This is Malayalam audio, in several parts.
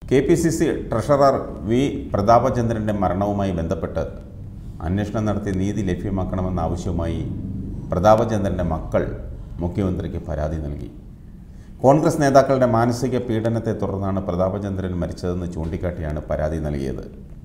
K P C C treasurer V പ്രതാപചന്ദ്രൻ്റെ മരണവുമായി ബന്ധപ്പെട്ട് അന്വേഷണം നടത്തി നീതി ലഭ്യമാക്കണമെന്ന ആവശ്യവുമായി പ്രതാപചന്ദ്രൻ്റെ മക്കൾ മുഖ്യമന്ത്രിക്ക് പരാതി നൽകി കോൺഗ്രസ് നേതാക്കളുടെ മാനസിക പീഡനത്തെ തുടർന്നാണ് പ്രതാപചന്ദ്രൻ മരിച്ചതെന്ന് ചൂണ്ടിക്കാട്ടിയാണ് പരാതി നൽകിയത്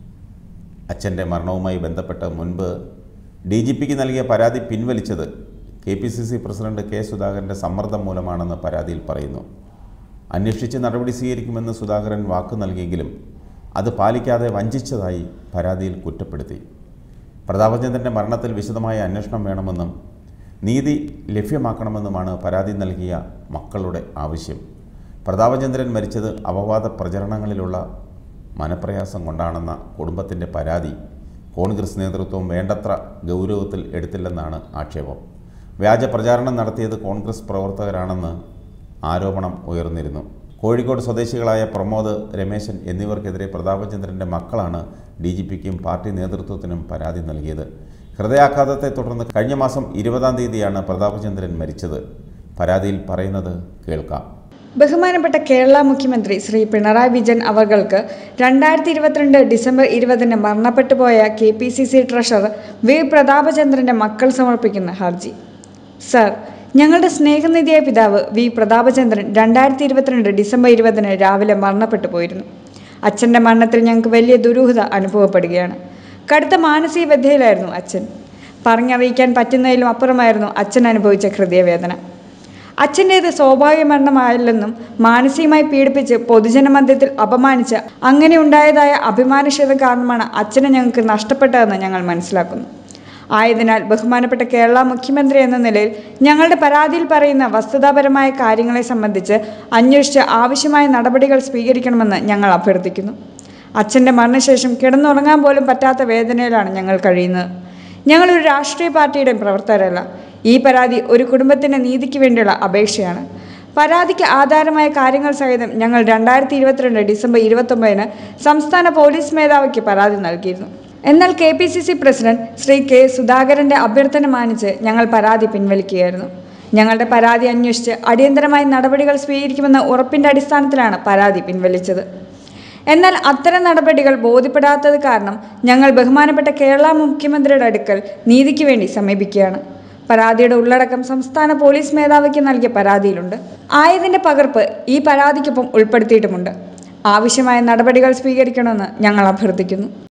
അച്ഛൻ്റെ മരണവുമായി ബന്ധപ്പെട്ട് മുൻപ് ഡി ജി പിക്ക് നൽകിയ പരാതി പിൻവലിച്ചത് K P C C president K സുധാകരൻ്റെ സമ്മർദ്ദം മൂലമാണെന്ന് പരാതിയിൽ പറയുന്നു അന്വേഷിച്ച് നടപടി സ്വീകരിക്കുമെന്ന് സുധാകരൻ വാക്ക് നൽകിയെങ്കിലും അത് പാലിക്കാതെ വഞ്ചിച്ചതായി പരാതിയിൽ കുറ്റപ്പെടുത്തി പ്രതാപചന്ദ്രൻ്റെ മരണത്തിൽ വിശദമായ അന്വേഷണം വേണമെന്നും നീതി ലഭ്യമാക്കണമെന്നുമാണ് പരാതി നൽകിയ മക്കളുടെ ആവശ്യം പ്രതാപചന്ദ്രൻ മരിച്ചത് അപവാദ പ്രചരണങ്ങളിലുള്ള മനപ്രയാസം കൊണ്ടാണെന്ന കുടുംബത്തിൻ്റെ പരാതി കോൺഗ്രസ് നേതൃത്വം വേണ്ടത്ര ഗൗരവത്തിൽ എടുത്തില്ലെന്നാണ് ആക്ഷേപം വ്യാജ പ്രചാരണം നടത്തിയത് കോൺഗ്രസ് പ്രവർത്തകരാണെന്ന് ആരോപണം ഉയർന്നിരുന്നു കോഴിക്കോട് സ്വദേശികളായ പ്രമോദ് രമേശൻ എന്നിവർക്കെതിരെ പ്രതാപചന്ദ്രൻ്റെ മക്കളാണ് ഡി ജി പിക്കും പാർട്ടി നേതൃത്വത്തിനും പരാതി നൽകിയത് ഹൃദയാഘാതത്തെ തുടർന്ന് കഴിഞ്ഞ മാസം ഇരുപതാം തീയതിയാണ് പ്രതാപചന്ദ്രൻ മരിച്ചത് പരാതിയിൽ പറയുന്നത് കേൾക്കാം ബഹുമാനപ്പെട്ട കേരള മുഖ്യമന്ത്രി ശ്രീ പിണറായി വിജയൻ അവർക്ക് രണ്ടായിരത്തി ഇരുപത്തിരണ്ട് ഡിസംബർ ഇരുപതിന് മരണപ്പെട്ടു പോയ K P C C treasurer V പ്രതാപചന്ദ്രന്റെ മക്കൾ സമർപ്പിക്കുന്ന ഹർജി സർ ഞങ്ങളുടെ സ്നേഹനിധിയായ പിതാവ് വി പ്രതാപചന്ദ്രൻ രണ്ടായിരത്തി ഇരുപത്തിരണ്ട് ഡിസംബർ ഇരുപതിന് രാവിലെ മരണപ്പെട്ടു പോയിരുന്നു അച്ഛൻ്റെ മരണത്തിൽ ഞങ്ങൾക്ക് വലിയ ദുരൂഹത അനുഭവപ്പെടുകയാണ് കടുത്ത മാനസിക വ്യഥയിലായിരുന്നു അച്ഛൻ പറഞ്ഞറിയിക്കാൻ പറ്റുന്നതിലും അപ്പുറമായിരുന്നു അച്ഛൻ അനുഭവിച്ച ഹൃദയവേദന അച്ഛൻ്റേത് സ്വാഭാവിക മരണമായില്ലെന്നും മാനസികമായി പീഡിപ്പിച്ച് പൊതുജനമധ്യത്തിൽ അപമാനിച്ച് അങ്ങനെ ഉണ്ടായതായ അഭിമാനക്ഷത കാരണമാണ് അച്ഛനെ ഞങ്ങൾക്ക് നഷ്ടപ്പെട്ടതെന്ന് ഞങ്ങൾ മനസ്സിലാക്കുന്നു ആയതിനാൽ ബഹുമാനപ്പെട്ട കേരള മുഖ്യമന്ത്രി എന്ന നിലയിൽ ഞങ്ങളുടെ പരാതിയിൽ പറയുന്ന വസ്തുതാപരമായ കാര്യങ്ങളെ സംബന്ധിച്ച് അന്വേഷിച്ച് ആവശ്യമായ നടപടികൾ സ്വീകരിക്കണമെന്ന് ഞങ്ങൾ അഭ്യർത്ഥിക്കുന്നു അച്ഛൻ്റെ മരണശേഷം കിടന്നുറങ്ങാൻ പോലും പറ്റാത്ത വേദനയിലാണ് ഞങ്ങൾ കഴിയുന്നത് ഞങ്ങളൊരു രാഷ്ട്രീയ പാർട്ടിയുടെയും പ്രവർത്തകരല്ല ഈ പരാതി ഒരു കുടുംബത്തിൻ്റെ നീതിക്ക് വേണ്ടിയുള്ള അപേക്ഷയാണ് പരാതിക്ക് ആധാരമായ കാര്യങ്ങൾ സഹിതം ഞങ്ങൾ രണ്ടായിരത്തി ഇരുപത്തിരണ്ട് ഡിസംബർ ഇരുപത്തൊമ്പതിന് സംസ്ഥാന പോലീസ് മേധാവിക്ക് പരാതി നൽകിയിരുന്നു എന്നാൽ K P C C president Shri K സുധാകരന്റെ അഭ്യർത്ഥന മാനിച്ച് ഞങ്ങൾ പരാതി പിൻവലിക്കുകയായിരുന്നു ഞങ്ങളുടെ പരാതി അന്വേഷിച്ച് അടിയന്തരമായി നടപടികൾ സ്വീകരിക്കുമെന്ന ഉറപ്പിന്റെ അടിസ്ഥാനത്തിലാണ് പരാതി പിൻവലിച്ചത് എന്നാൽ അത്തരം നടപടികൾ ബോധ്യപ്പെടാത്തത് കാരണം ഞങ്ങൾ ബഹുമാനപ്പെട്ട കേരള മുഖ്യമന്ത്രിയുടെ അടുക്കൽ നീതിക്ക് വേണ്ടി സമീപിക്കുകയാണ് പരാതിയുടെ ഉള്ളടക്കം സംസ്ഥാന പോലീസ് മേധാവിക്ക് നൽകിയ പരാതിയിലുണ്ട് ആയതിന്റെ പകർപ്പ് ഈ പരാതിക്കൊപ്പം ഉൾപ്പെടുത്തിയിട്ടുമുണ്ട് ആവശ്യമായ നടപടികൾ സ്വീകരിക്കണമെന്ന് ഞങ്ങൾ അഭ്യർത്ഥിക്കുന്നു